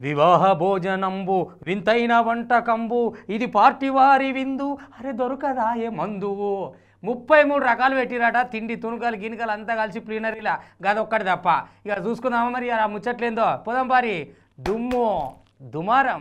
వివాహ భోజనంబు వింతైన వంటకంబు ఇది పార్టీ వారి విందు అరే దొరకదా ఏ మందు ముప్పై మూడు రకాలు పెట్టిరట తిండి తునుకలు గినుకలు అంతా కలిసి ప్లీనరీలా గదొక్కటి తప్ప ఇక చూసుకుందామా మరి ఆ ముచ్చట్లేందో పోదాం పారి దుమ్ము దుమారం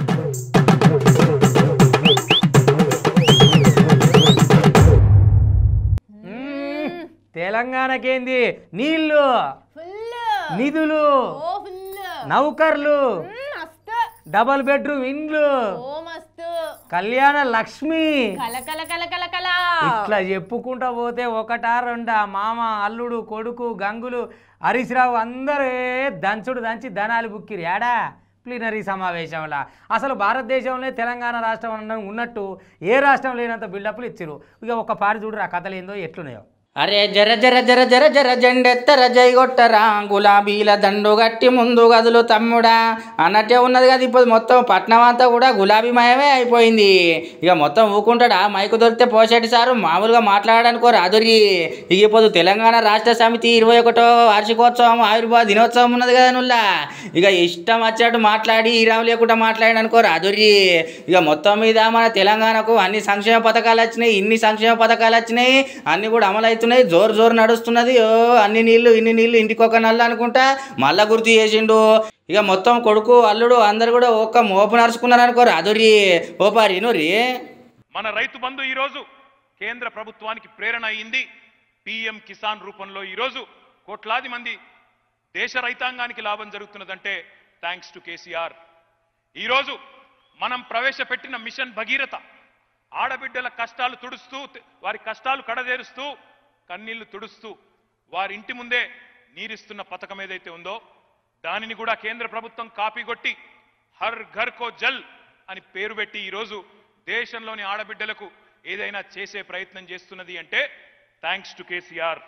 మ్మ్. తెలంగాణకేంది నీళ్ళు ఫుల్ నిధులు ఓ ఫుల్ నౌకర్లు మస్తు డబల్ బెడ్రూమ్ ఇండ్లు ఓ మస్తు కళ్యాణ లక్ష్మి కల కల కల కల కల ఇట్లా చెప్పుకుంటా పోతే ఒకటా రెండా మామ అల్లుడు కొడుకు గంగులు హరీష్ రావు అందరే దంచుడు దంచి ధనాలు బుక్కిరు ఏడా ప్లీనరీ సమావేశంలో అసలు భారతదేశంలో తెలంగాణ రాష్ట్రం అన్న ఉన్నట్టు ఏ రాష్ట్రం లేనంత బిల్డప్లు ఇచ్చిరు ఇక ఒక పారి చూడు ఆ కథలు ఏందో ఎట్లున్నాయో అరే జర జర జర జర జర జెండెత్తర జై కొట్టరా గులాబీల దండు గట్టి ముందు గదులు తమ్ముడా అన్నట్టే ఉన్నది కదా ఇప్పుడు మొత్తం పట్నం అంతా కూడా గులాబీమయమే అయిపోయింది ఇక మొత్తం ఊకుంటాడా మైకు దొరికితే పోసేటి సారు మామూలుగా మాట్లాడడానికో రాదురి ఇక ఇప్పుడు తెలంగాణ రాష్ట్ర సమితి ఇరవై ఒకటో వార్షికోత్సవం ఆవిర్భావ దినోత్సవం ఉన్నది కదా నుల్లా ఇక ఇష్టం వచ్చేట్టు మాట్లాడి ఇరావు లేకుండా మాట్లాడడానికో రాదురి ఇక మొత్తం మీద మన తెలంగాణకు అన్ని సంక్షేమ పథకాలు వచ్చినాయి ఇన్ని సంక్షేమ పథకాలు వచ్చినాయి అన్ని కూడా అమలు అవుతున్నాయి జోరు జోరు నడుస్తున్నది ఓ అన్ని నీళ్లు ఇన్ని నీళ్లు ఇంటికి ఒక నల్ల అనుకుంటా మళ్ళా గుర్తు చేసిండు ఇక మొత్తం కొడుకు అల్లుడు అందరు కూడా ఒక్క మోపు నడుచుకున్నారు అనుకో రాదురి ఓ పారి నూరి మన రైతు బంధు ఈరోజు కేంద్ర ప్రభుత్వానికి ప్రేరణ అయింది పిఎం కిసాన్ రూపంలో ఈరోజు కోట్లాది మంది దేశ రైతాంగానికి లాభం జరుగుతున్నదంటే థ్యాంక్స్ టు కేసీఆర్ ఈరోజు మనం ప్రవేశపెట్టిన మిషన్ భగీరథ ఆడబిడ్డల కష్టాలు తుడుస్తూ వారి కష్టాలు కడదేరుస్తూ కన్నీళ్లు తుడుస్తూ వారి ఇంటి ముందే నీరిస్తున్న పథకం ఏదైతే ఉందో దానిని కూడా కేంద్ర ప్రభుత్వం కాపీ కొట్టి హర్ ఘర్ కో జల్ అని పేరు పెట్టి ఈరోజు దేశంలోని ఆడబిడ్డలకు ఏదైనా చేసే ప్రయత్నం చేస్తున్నది అంటే thanks to KCR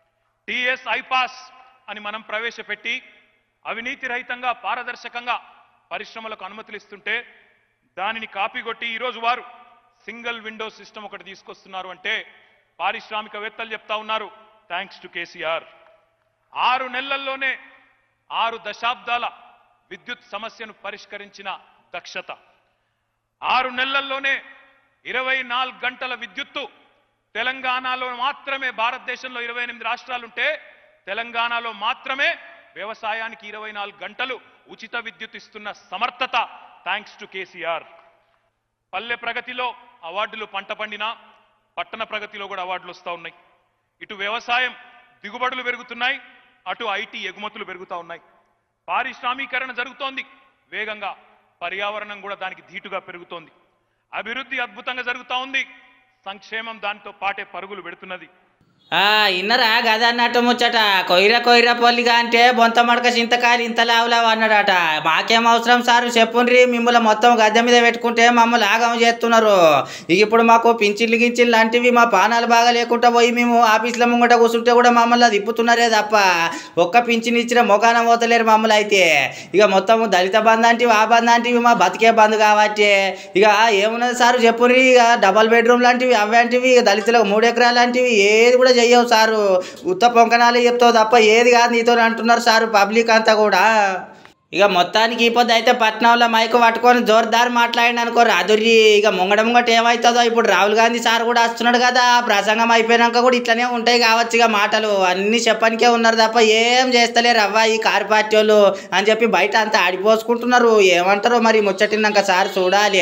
TS iPASS అని మనం ప్రవేశపెట్టి అవినీతి రహితంగా పారదర్శకంగా పరిశ్రమలకు అనుమతులు ఇస్తుంటే దానిని కాపీ కొట్టి ఈరోజు వారు సింగిల్ విండో సిస్టమ్ ఒకటి తీసుకొస్తున్నారు అంటే పారిశ్రామికవేత్తలు చెప్తా ఉన్నారు థ్యాంక్స్ టు కేసీఆర్ ఆరు నెలల్లోనే ఆరు దశాబ్దాల విద్యుత్ సమస్యను పరిష్కరించిన దక్షత ఆరు నెలల్లోనే ఇరవై నాలుగు గంటల విద్యుత్తు తెలంగాణలో మాత్రమే భారతదేశంలో ఇరవై ఎనిమిది రాష్ట్రాలుంటే తెలంగాణలో మాత్రమే వ్యవసాయానికి ఇరవై నాలుగు గంటలు ఉచిత విద్యుత్ ఇస్తున్న సమర్థత థ్యాంక్స్ టు కేసీఆర్ పల్లె ప్రగతిలో అవార్డులు పంట పండినా పట్టణ ప్రగతిలో కూడా అవార్డులు వస్తూ ఉన్నాయి ఇటు వ్యవసాయం దిగుబడులు పెరుగుతున్నాయి అటు ఐటీ ఎగుమతులు పెరుగుతూ ఉన్నాయి పారిశ్రామీకరణ జరుగుతోంది వేగంగా పర్యావరణం కూడా దానికి ధీటుగా పెరుగుతోంది అభివృద్ధి అద్భుతంగా జరుగుతూ ఉంది సంక్షేమం దానితో పాటే పరుగులు పెడుతున్నది ఆ ఇన్నరా గద అన్నట్టు ముచ్చట కొయ్ర కొయ్ర పొల్లిగా అంటే బొంత మడక చింతకాయలు ఇంత లావులావు అన్నాడట మాకేం అవసరం సార్ చెప్పుండ్రి మిమ్మల్ని మొత్తం గద్దె మీద పెట్టుకుంటే మమ్మల్ని ఆగం చేస్తున్నారు ఇక ఇప్పుడు మాకు పించిళ్ళు గించిళ్ళు లాంటివి మా పానాలు బాగా లేకుండా పోయి మేము ఆఫీసులో ముంగట కూర్చుంటే కూడా మమ్మల్ని తిప్పుతున్నారే తప్ప ఒక్క పింఛన్ ఇచ్చిన మొగాన పోతలేరు మమ్మల్ని అయితే ఇక మొత్తం దళిత బంధు అంటివి ఆ బంధు అంటివి మా బతికే బంధు కాబట్టి ఇక ఏమున్నది సార్ చెప్పుర్రి ఇక డబల్ బెడ్రూమ్ లాంటివి అవంటివి ఇక దళితులకు మూడు ఎకరాలు లాంటివి ఏది కూడా చెయ్యవు సారు ఉత్త పొంకనాలే చెప్తావు తప్ప ఏది కాదు నీతో అంటున్నారు సారు పబ్లిక్ అంతా కూడా ఇక మొత్తానికి ఈ పొద్దు అయితే పట్నంలో మైకు పట్టుకొని జోర్దార్ మాట్లాడిన అనుకో రాదుర్రి ఇక ముంగడ ముంగట ఏమవుతుందో ఇప్పుడు రాహుల్ గాంధీ సార్ కూడా వస్తున్నాడు కదా ప్రసంగం అయిపోయినాక కూడా ఇట్లనే ఉంటాయి కావచ్చు ఇక మాటలు అన్ని చెప్పనికే ఉన్నారు తప్ప ఏం చేస్తలేరు అవ్వ ఈ కారు పార్టీ వాళ్ళు అని చెప్పి బయట అంతా ఆడిపోసుకుంటున్నారు ఏమంటారో మరి ముచ్చటినాక సార్ చూడాలి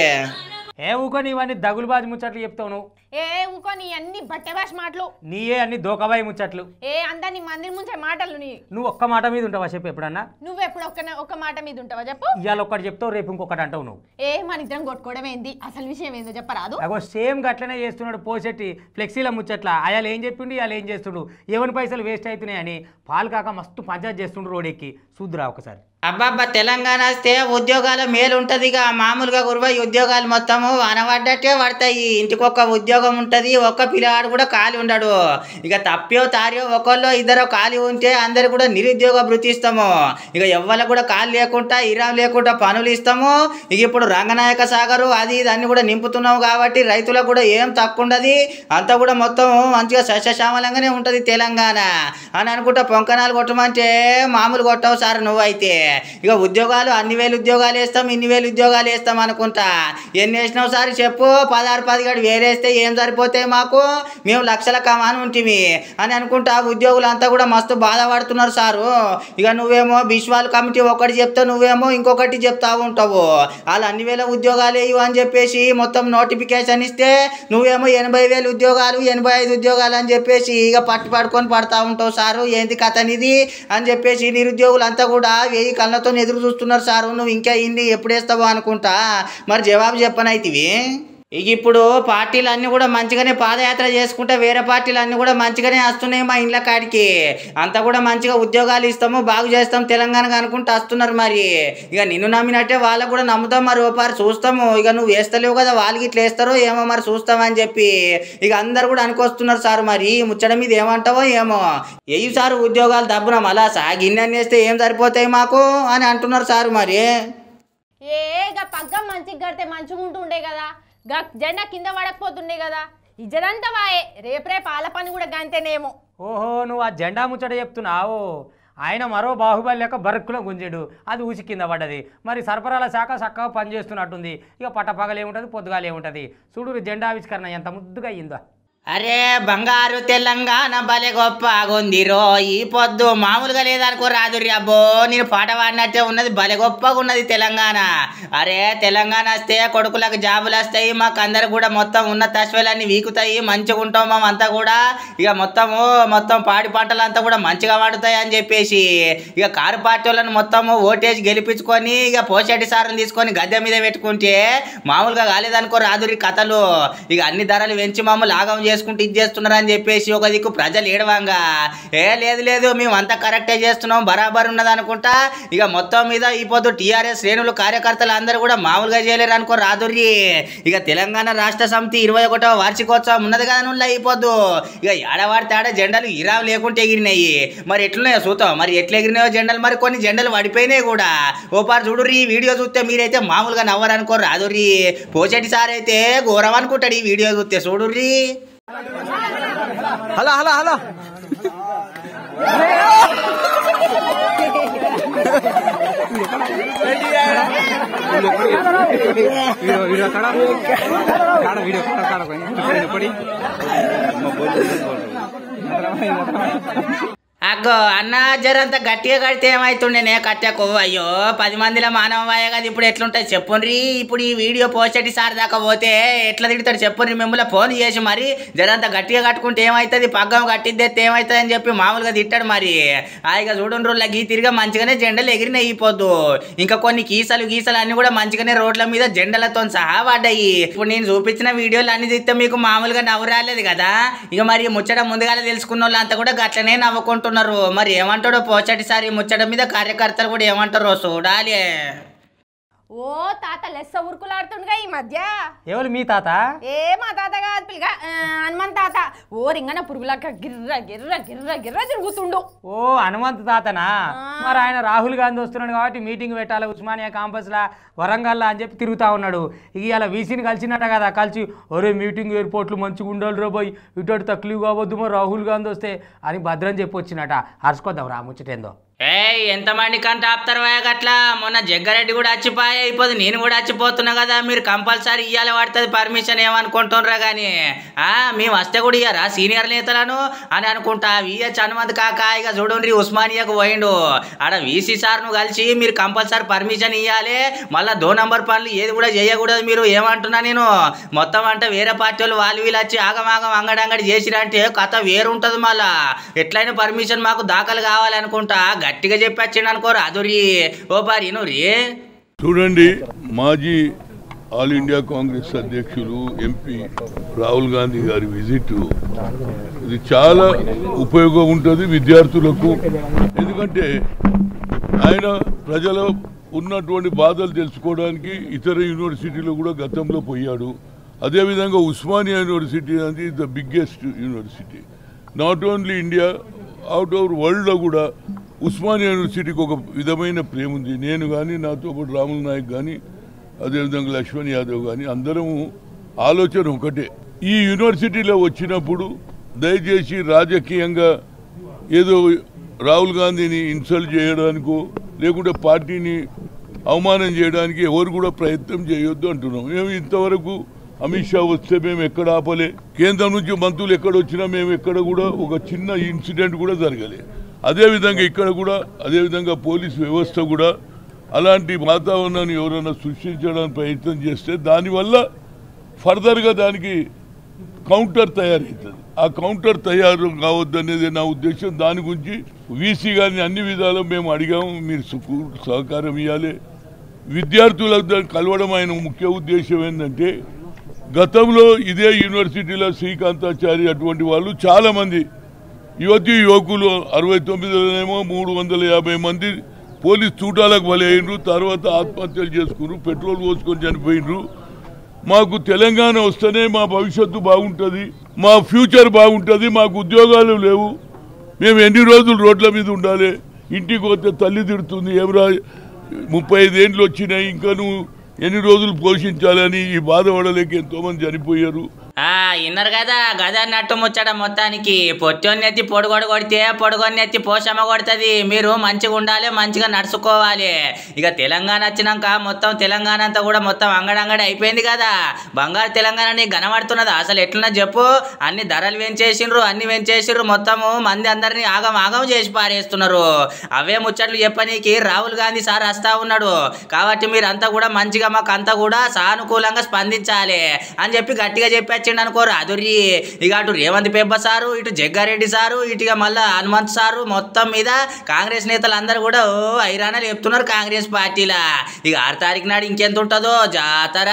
ఏ ఊకొని ఇవన్నీ దగులుబాజి ముచ్చట్లు చెప్తావు నువ్వు ఏ ఊకో నీ అన్ని బట్టె భాష మాటలు నీయే అన్ని దోకబాయి ముచ్చట్లు ఏ అంతా నీ మందిని ముంచే మాటలు నీ నువ్వు ఒక్క మాట మీద ఉంటావా చెప్పు ఎప్పుడన్నా నువ్వెప్పుడు ఒక్క ఒక్క మాట మీద ఉంటావా చెప్పు ఇవాళ ఒక్కటి చెప్తావు రేపు ఇంకొకటి అంటావు నువ్వు ఏ మన ఇద్దరం కొట్టుకోవడం ఏంది అసలు విషయం ఏందో చెప్పరాదు అగో సేమ్ గట్లనే చేస్తున్నాడు పోసెట్టి ఫ్లెక్సీల ముచ్చట్ల అయాలు ఏం చెప్పిండు ఇవాళ ఏం చేస్తుండు ఎవరి పైసలు వేస్ట్ అవుతున్నాయని పాలు కాక మస్తు పంచాయతీ చేస్తుండు రోడ్ ఎక్కి చూద్దురా ఒకసారి అబ్బాబ్బా తెలంగాణ వస్తే ఉద్యోగాల మేలు ఉంటుంది ఇక మామూలుగా గురువా ఈ ఉద్యోగాలు మొత్తము అనబడ్డట్టే పడతాయి ఇంటికొక ఉద్యోగం ఉంటుంది ఒక్క పిల్లవాడు కూడా ఖాళీ ఉండడు ఇక తప్పో తారియో ఒకళ్ళు ఇద్దరు ఖాళీ ఉంటే అందరు కూడా నిరుద్యోగ భృతి ఇస్తాము ఇక ఎవ్వరికి కూడా ఖాళీ లేకుండా ఇరాం లేకుండా పనులు ఇస్తాము ఇక ఇప్పుడు రంగనాయక సాగరు అది ఇది అన్ని కూడా నింపుతున్నాము కాబట్టి రైతులకు కూడా ఏం తక్కువ ఉండదు అంతా కూడా మొత్తం మంచిగా సస్యశ్యామలంగానే ఉంటుంది తెలంగాణ అని అనుకుంటా పొంకనాలు కొట్టమంటే మామూలు కొట్టవు సార్ నువ్వైతే ఇక ఉద్యోగాలు అన్ని వేలు ఉద్యోగాలు వేస్తాం ఇన్ని వేలు ఉద్యోగాలు వేస్తాం అనుకుంటా ఎన్ని వేసినావు సార్ చెప్పు పదహారు పదిహేడు వేలు వేస్తే ఏం సరిపోతాయి మాకు మేము లక్షల కమాని ఉంటుంది అని అనుకుంటా ఉద్యోగులు అంతా కూడా మస్తు బాధపడుతున్నారు సారు ఇక నువ్వేమో బిశ్వాల్ కమిటీ ఒకటి చెప్తావు నువ్వేమో ఇంకొకటి చెప్తా ఉంటావు వాళ్ళు అన్ని వేల ఉద్యోగాలు వేయవు అని చెప్పేసి మొత్తం నోటిఫికేషన్ ఇస్తే నువ్వేమో ఎనభై వేలు ఉద్యోగాలు ఎనభై ఐదు ఉద్యోగాలు అని చెప్పేసి ఇక పట్టు పడుకొని పడతా ఉంటావు సారు ఏంది కథ ఇది అని చెప్పేసి నిరుద్యోగులు అంతా కూడా వెయ్యి కళ్ళతో ఎదురు చూస్తున్నారు సారు నువ్వు ఇంకా ఇన్ని ఎప్పుడు వేస్తావో అనుకుంటా మరి జవాబు చెప్పనైతివి ఇక ఇప్పుడు పార్టీలు అన్నీ కూడా మంచిగానే పాదయాత్ర చేసుకుంటే వేరే పార్టీలు అన్నీ కూడా మంచిగానే వస్తున్నాయి మా ఇండ్ల కాడికి అంతా కూడా మంచిగా ఉద్యోగాలు ఇస్తాము బాగు చేస్తాం తెలంగాణకు అనుకుంటూ వస్తున్నారు మరి ఇక నిన్ను నమ్మినట్టే వాళ్ళకు కూడా నమ్ముతాం మరి ఓపారి చూస్తాము ఇక నువ్వు వేస్తలేవు కదా వాళ్ళకి ఇట్లా వేస్తారో ఏమో మరి చూస్తామని చెప్పి ఇక అందరు కూడా అనుకొస్తున్నారు సార్ మరి ఈ ముచ్చట మీద ఏమంటావో ఏమో ఏవి సార్ ఉద్యోగాలు దబ్బున మళ్ళా సాగిన్ని వేస్తే ఏం సరిపోతాయి మాకు అని అంటున్నారు సార్ మరి ఏ గా పగ్గం మంచిగా కడితే మంచిగా ఉంటుండే కదా గా జెండా కింద పడకపోతుండే కదా ఇజరంతా వాయే రేపు రేపు ఆల పని కూడా గంతేనేమో ఓహో నువ్వు ఆ జెండా ముచ్చట చెప్తున్నావు ఆయన మరో బాహుబలి లెక్క బరుక్కులో గుంజాడు అది ఊసి కింద పడ్డది మరి సరఫరాల శాఖ చక్కగా పనిచేస్తున్నట్టుంది ఇక పట్టపగలేముంటుంది పొద్దుగాలేముంటుంది చూడు జెండా ఆవిష్కరణ ఎంత ముద్దుగా అయ్యిందో అరే బంగారు తెలంగాణ భలే గొప్పగుందిరో ఈ పొద్దు మామూలుగా లేదనుకో రాదురి అబ్బో నేను పాట పాడినట్టే ఉన్నది భలే గొప్పగా ఉన్నది తెలంగాణ అరే తెలంగాణ వస్తే కొడుకులకు జాబులు వస్తాయి మాకు అందరు కూడా మొత్తం ఉన్న తస్వేలన్నీ వీకుతాయి మంచిగా ఉంటాం మేమంతా కూడా ఇక మొత్తము మొత్తం పాడి పంటలు అంతా కూడా మంచిగా పండుతాయి అని చెప్పేసి ఇక కారు పార్టీ వాళ్ళని మొత్తము ఓటేసి గెలిపించుకొని ఇక పోషెట్టి సార్ని తీసుకొని గద్దె మీద పెట్టుకుంటే మామూలుగా కాలేదనుకో రాదురి కథలు ఇక అన్ని ధరలు పెంచి మమ్మల్ని ఆగం చేసుకుంటూ ఇది చేస్తున్నారు అని చెప్పేసి ఒక దిక్కు ప్రజలు ఏడవంగా ఏ లేదు లేదు మేము అంతా కరెక్టే చేస్తున్నాం బరాబర్ ఉన్నది అనుకుంటా ఇక మొత్తం మీద ఈ పొద్దు టీఆర్ఎస్ శ్రేణులు కార్యకర్తలు అందరూ కూడా మామూలుగా చేయలేరు అనుకో రాదుర్రి ఇక తెలంగాణ రాష్ట్ర సమితి ఇరవై ఒకటో వార్షికోత్సవం ఉన్నది కదా నువ్వు ఈ పొద్దు ఇక ఏడవాడితే ఆడ జెండాలు ఇరావు లేకుంటే ఎగిరినాయి మరి ఎట్లున్నాయో చూద్దాం మరి ఎట్లా ఎగిరినాయో జెండాలు మరి కొన్ని జెండాలు పడిపోయినాయి కూడా ఓ పారు చూడుర్రి ఈ వీడియో చూస్తే మీరైతే మామూలుగా నవ్వరు అనుకో రాదుర్రి పోచెట్టి సార్ అయితే ఘోరం అనుకుంటాడు ఈ వీడియో చూస్తే చూడుర్రి hello hello hello video video కాడ కాడ వీడియో కాడ కాడ పోయి పడి అగ్గో అన్న జరంత గట్టిగా కడితే ఏమైతుండేనే కట్టకు అయ్యో పది మందిలో మానవాయ కదా ఇప్పుడు ఎట్లుంటుంది చెప్పుండ్రి ఇప్పుడు ఈ వీడియో పోస్టెట్టి సార్ దాకా పోతే ఎట్లా తిడతాడు చెప్పుండ్రి మిమ్మల్ని ఫోన్ చేసి మరి జరంత గట్టిగా కట్టుకుంటే ఏమవుతుంది పగ్గం కట్టిద్దేస్తే ఏమవుతుంది అని చెప్పి మామూలుగా తిట్టాడు మరి హాయిగా చూడండి గీ తిరిగా మంచిగానే జెండలు ఎగిరినాయి ఈ పొద్దు ఇంకా కొన్ని కీసలు గీసలు అన్ని కూడా మంచిగానే రోడ్ల మీద జెండలతో సహా పడ్డాయి ఇప్పుడు నేను చూపించిన వీడియోలు అన్ని తిస్తే మీకు మామూలుగా నవ్వు రాలేదు కదా ఇక మరి ముచ్చట ముందుగానే తెలుసుకున్న వాళ్ళంతా కూడా గట్లనే నవ్వుకుంటున్నారు మరి ఏమంటాడో పోచటి సారి ముచ్చట మీద కార్యకర్తలు కూడా ఏమంటారో చూడాలి ఓ తాత లెస్స ఉరుకులాడుతుండగా ఈ మధ్య ఎవరు మీ తాత ఏ మా తాత కాదు పిల్లగా ఆ, హనుమంత్ తాత ఓ రింగన పురుగులాక గిర్ర గిర్ర గిర్ర గిర్ర తిరుగుతుండు ఓ హనుమంత్ తాతనా ఆ. మరి ఆయన రాహుల్ గాంధీ వస్తున్నాడు కాబట్టి మీటింగ్ పెట్టాలి ఉస్మానియా కాంపస్లా వరంగల్లా అని చెప్పి తిరుగుతా ఉన్నాడు ఇక ఇలా వీసీని కలిసినట్ట కదా కలిసి ఒరే మీటింగ్ ఎయిర్పోర్ట్లు మంచిగా ఉండాలి రా పోయి ఇటు తక్లీఫ్ కావద్దు మరి రాహుల్ గాంధీ వస్తే అని భద్రం చెప్పి వచ్చినట హర్చుకోద్దాం రా ముచ్చటేందో ఏ ఎంతమంది కంట ఆపుతారు గట్లా మొన్న జగ్గారెడ్డి కూడా వచ్చిపోయా అయిపోదు నేను కూడా వచ్చిపోతున్నా కదా మీరు కంపల్సరీ ఇవ్వాలి పడుతుంది పర్మిషన్ ఏమనుకుంటున్నారా కానీ ఆ మేము వస్తే కూడా ఇయ్యారా సీనియర్ నేతలను అని అనుకుంటా విహెచ్ హనుమంత్ కాక ఇక చూడండి ఉస్మానియాకు పోయిండు ఆడ వీసీ సార్ను కలిసి మీరు కంపల్సరీ పర్మిషన్ ఇవ్వాలి మళ్ళీ దో నంబర్ పనులు ఏది కూడా చేయకూడదు మీరు ఏమంటున్నా నేను మొత్తం అంటే వేరే పార్టీ వాళ్ళు వాళ్ళు వీళ్ళు వచ్చి ఆగమాగం అంగడంగడి చేసిరంటే కథ వేరుంటది మళ్ళా ఎట్లయినా పర్మిషన్ మాకు దాఖలు కావాలనుకుంటా గట్టిగా చెప్పొచ్చిండు అనుకో రాదురి ఓ పారి రీ చూడండి మాజీ ఆల్ ఇండియా కాంగ్రెస్ అధ్యక్షులు ఎంపీ రాహుల్ గాంధీ గారి విజిట్ ఇది చాలా ఉపయోగం ఉంటుంది విద్యార్థులకు ఎందుకంటే ఆయన ప్రజల ఉన్నటువంటి బాధలు తెలుసుకోవడానికి ఇతర యూనివర్సిటీలు కూడా గతంలో పోయాడు అదేవిధంగా ఉస్మానియా యూనివర్సిటీ అనేది the biggest university not only India out over వరల్డ్లో కూడా ఉస్మానియా యూనివర్సిటీకి ఒక విధమైన ప్రేమ ఉంది నేను కానీ నాతో పాటు రాముల్ నాయక్ కానీ అదేవిధంగా లక్ష్మణ్ యాదవ్ కానీ అందరము ఆలోచన ఒకటే ఈ యూనివర్సిటీలో వచ్చినప్పుడు దయచేసి రాజకీయంగా ఏదో రాహుల్ గాంధీని ఇన్సల్ట్ చేయడానికో లేకుంటే పార్టీని అవమానం చేయడానికి ఎవరు కూడా ప్రయత్నం చేయొద్దు అంటున్నాం మేము ఇంతవరకు అమిత్ షా వస్తే మేము ఎక్కడ ఆపలే కేంద్రం నుంచి మంత్రులు ఎక్కడ వచ్చినా మేము ఎక్కడ కూడా ఒక చిన్న ఇన్సిడెంట్ కూడా జరగలే అదేవిధంగా ఇక్కడ కూడా అదేవిధంగా పోలీస్ వ్యవస్థ కూడా అలాంటి వాతావరణాన్ని ఎవరైనా సృష్టించడానికి ప్రయత్నం చేస్తే దానివల్ల ఫర్దర్గా దానికి కౌంటర్ తయారవుతుంది ఆ కౌంటర్ తయారు కావద్దు అనేది నా ఉద్దేశం దాని గురించి వీసీ గారిని అన్ని విధాలు మేము అడిగాము మీరు సు- సహకారం ఇవ్వాలి విద్యార్థులకు కలవడం ఆయన ముఖ్య ఉద్దేశం ఏంటంటే గతంలో ఇదే యూనివర్సిటీలో శ్రీకాంతాచారి అటువంటి వాళ్ళు చాలా మంది యువతి యువకులు అరవై తొమ్మిదిలోనేమో మూడు వందల యాభై మంది పోలీస్ చూటాలకు బలైనరు తర్వాత ఆత్మహత్యలు చేసుకున్నారు పెట్రోల్ పోసుకొని చనిపోయినరు మాకు తెలంగాణ వస్తేనే మా భవిష్యత్తు బాగుంటుంది మా ఫ్యూచర్ బాగుంటుంది మాకు ఉద్యోగాలు లేవు మేము ఎన్ని రోజులు రోడ్ల మీద ఉండాలి ఇంటికి పోతే తల్లి తిడుతుంది ఎవరా ముప్పై ఐదేండ్లు వచ్చినాయి ఇంకా నువ్వు ఎన్ని రోజులు పోషించాలని ఈ బాధపడలేక ఎంతోమంది చనిపోయారు ఆ ఇన్నర్ కదా గద అన్నట్టు ముచ్చట మొత్తానికి పొట్టొన్నెత్తి పొడుగొడు కొడితే పొడుగొన్నెత్తి పోషమ్మ కొడుతుంది మీరు మంచిగా ఉండాలి మంచిగా నడుచుకోవాలి ఇక తెలంగాణ వచ్చినాక మొత్తం తెలంగాణ అంతా కూడా మొత్తం అంగడంగడి అయిపోయింది కదా బంగారు తెలంగాణని గనబడుతున్నది అసలు ఎట్లున్నా చెప్పు అన్ని ధరలు పెంచేసిండ్రు అన్ని పెంచేసిండ్రు మొత్తము మంది అందరినీ ఆగం ఆగం చేసి పారేస్తున్నారు అవే ముచ్చట్లు చెప్పనీకి రాహుల్ గాంధీ సార్ వస్తా ఉన్నాడు కాబట్టి మీరంతా కూడా మంచిగా మాకు అంతా కూడా సానుకూలంగా స్పందించాలి అని చెప్పి గట్టిగా చెప్పొచ్చిండు అనుకో రాదురి ఇక అటు రేవంత్ పెబ్బ సారు ఇటు జగ్గారెడ్డి సారు ఇటుగా మళ్ళా హనుమంత్ సారు మొత్తం మీద కాంగ్రెస్ నేతలు అందరూ కూడా ఓ ఐరాణాలు చెప్తున్నారు కాంగ్రెస్ పార్టీలా ఇక ఆరు తారీఖు నాడు ఇంకెంత ఉంటుందో జాతర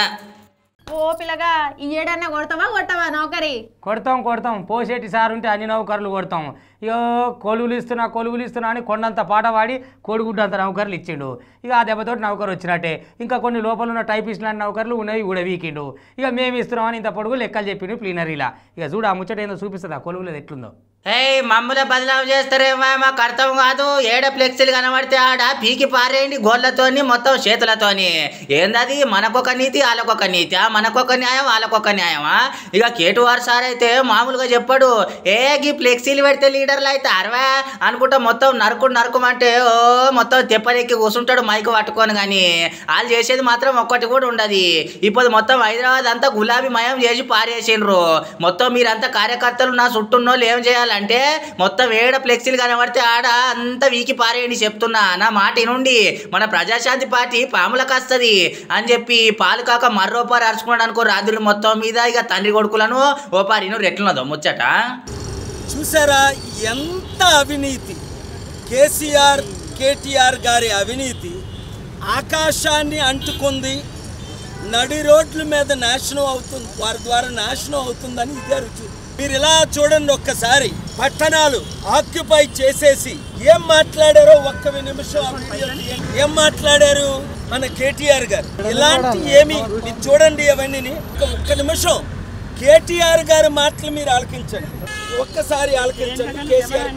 ఓ పిల్లగా ఈ ఏడన్నా కొడతావా కొట్టవా నౌకరి కొడతాం కొడతాం పోసేటి సార్ ఉంటే అన్ని నౌకర్లు కొడతాం ఇక కొలువులు ఇస్తున్నా కొలువులు ఇస్తున్నా అని కొండంత పాట పాడి కోడిగుడ్డంత నౌకర్లు ఇచ్చిండు ఇక ఆ దెబ్బతోటి నౌకరు వచ్చినట్టే ఇంకా కొన్ని లోపల ఉన్న టైపిస్ట్ లాంటి నౌకర్లు ఉన్నవి కూడా వీకిండు ఇక మేము ఇస్తున్నామని ఇంత పొడుగు లెక్కలు చెప్పిండు ప్లీనరీలా ఇక చూడు ఆ ముచ్చట ఏందో చూపిస్తుందా కొలువులేదు ఎట్లుందో ఏయ్ మమ్మల్ని బదలాం చేస్తారేమో మాకు అర్థం కాదు ఏడ ఫ్లెక్సీలు కనబడితే ఆడ పీకి పారేయండి గోళ్ళతోని మొత్తం చేతులతోని ఏందది మనకొక నీతి వాళ్ళకొక నీతి మనకొక న్యాయం వాళ్ళకొక న్యాయమా ఇక కేటువార్ సార్ అయితే మామూలుగా చెప్పాడు ఏ గీ ఫ్లెక్సీలు పెడితే లీడర్లు అయితే అరవా అనుకుంటా మొత్తం నరుకు నరుకుమంటే ఓ మొత్తం తెప్పలెక్కి కూర్చుంటాడు మైక్ పట్టుకొని కానీ వాళ్ళు చేసేది మాత్రం ఒక్కటి కూడా ఉండదు ఇప్పుడు మొత్తం హైదరాబాద్ అంతా గులాబీ మయం చేసి పారేసిండ్రు మొత్తం మీరంతా కార్యకర్తలు నా చుట్టూన్నోళ్ళు ఏం చేయాలంటే మొత్తం ఏడ ఫ్లెక్సీలు కనబడితే ఆడ అంతా వీకి పారేయండి చెప్తున్నా నా మాట నుండి మన ప్రజాశాంతి పార్టీ పాములకు వస్తుంది అని చెప్పి పాలు కాక మర్రోపారు అరుచుకున్నాడు అనుకో రాత్రి మొత్తం మీద ఇక తండ్రి కొడుకులను ఓ పారిను రెట్లున్నదో ముచ్చట చూసారా ఎంత అవినీతి కేసీఆర్ కేటీఆర్ గారి అవినీతి ఆకాశాన్ని అంటుకుంది నడి రోడ్ల మీద నాశనం అవుతుంది వారి ద్వారా నాశనం అవుతుందని ఇదే రుచి మీరు ఇలా చూడండి ఒక్కసారి పట్టణాలు ఆక్యుపై చేసేసి ఏం మాట్లాడారో ఒక్క నిమిషం ఆ వీడియో తీయండి. ఏం మాట్లాడారు మన కేటీఆర్ గారు ఇలాంటి ఏమి మీరు చూడండి అవన్నీ ఒక్క నిమిషం కేటీఆర్ గారి మాటలు మీరు ఆలకించండి ఒక్కసారి ఆలకించండి కేసీఆర్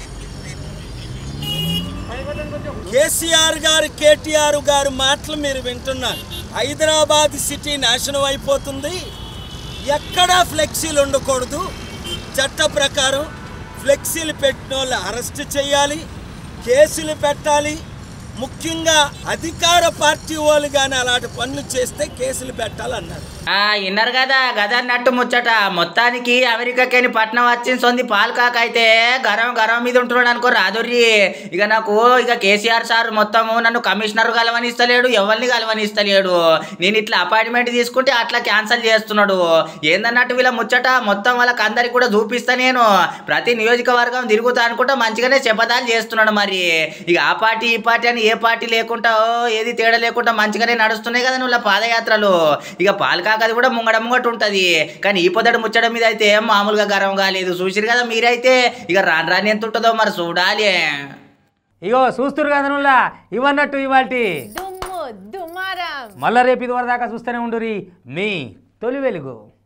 కేసీఆర్ గారు కేటీఆర్ గారు మాటలు మీరు వింటున్నారు హైదరాబాద్ సిటీ నాశనం అయిపోతుంది ఎక్కడా ఫ్లెక్సీలు ఉండకూడదు చట్ట ప్రకారం ఫ్లెక్సీలు పెట్టిన వాళ్ళు అరెస్ట్ చేయాలి కేసులు పెట్టాలి ముఖ్యంగా అధికార పార్టీ వాళ్ళు కానీ అలాంటి పనులు చేస్తే కేసులు పెట్టాలన్నారు ఆ ఇన్నర్ కదా గద అన్నట్టు ముచ్చట మొత్తానికి అమెరికాకేని పట్నం వచ్చింది సొంది పాల్కాక అయితే గరం గరం మీద ఉంటున్నాడు అనుకో రాదుర్రి ఇక నాకు ఇక కేసీఆర్ సార్ మొత్తము నన్ను కమిషనర్ కలవనిస్తలేడు ఎవరిని కలవనిస్తలేడు నేను ఇట్లా అపాయింట్మెంట్ తీసుకుంటే అట్లా క్యాన్సిల్ చేస్తున్నాడు ఏందన్నట్టు వీళ్ళ ముచ్చట మొత్తం వాళ్ళకి అందరికి కూడా చూపిస్తా నేను ప్రతి నియోజకవర్గం తిరుగుతా అనుకుంటా మంచిగానే చెప్పదాలు చేస్తున్నాడు మరి ఇక ఆ పార్టీ ఈ పార్టీ అని ఏ పార్టీ లేకుండా ఓ, ఏది తేడా లేకుండా మంచిగానే నడుస్తున్నాయి కదా నువ్వు పాదయాత్రలు ఇక పాలకాకది కూడా ముంగడ ముంగట ఉంటుంది కానీ ఈ పొద్దడు ముచ్చట మీద అయితే ఏం మామూలుగా గర్వం కాలేదు చూసిరు కదా మీరైతే ఇక రాను రాని ఎంత ఉంటుందో మరి చూడాలి ఇగో చూస్తురు కదా నువ్వులా ఇవన్నట్టు ఇవాల్టి దుమ్ము దుమారం మళ్ళా రేపు ఇది వరదాకా చూస్తూనే ఉండురి మీ తొలి వెలుగు